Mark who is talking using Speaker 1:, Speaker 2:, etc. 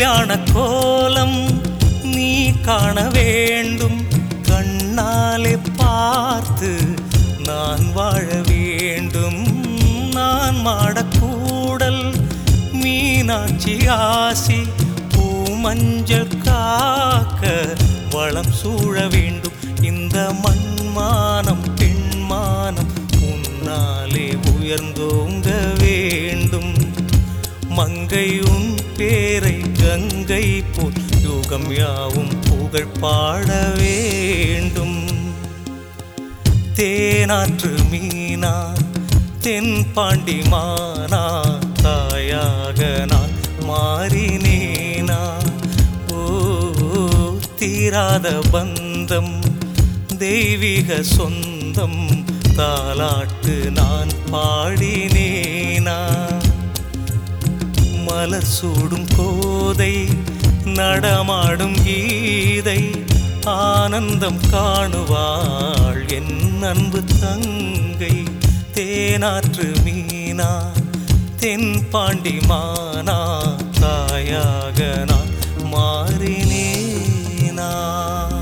Speaker 1: கல்யாண கோலம் நீ காண வேண்டும் கண்ணாலே பார்த்து நான் வாழ வேண்டும் நான் மாடக்கூடல் மீனாட்சி ஆசி பூமஞ்சள் காக்க வளம் சூழ வேண்டும் இந்த மண்மானம் பெண்மானம் உன்னாலே உயர்ந்தோங்க வேண்டும் மங்கை உன் பேரை கங்கை போல் யுகம் யாவும் புகழ் பாட வேண்டும் தேனாற்று மீனா தென் பாண்டி மானா தாயாக நான் மாறினேனா ஓ தீராத பந்தம் தெய்வீக சொந்தம் தாலாட்டு நான் பாடினேனா மலர் சூடும் கோதை நடமாடும் கீதை ஆனந்தம் காணுவாள் என் அன்பு தங்கை தேனாற்று மீனா தென் பாண்டி மானா தாயாக நான் மாறினேனா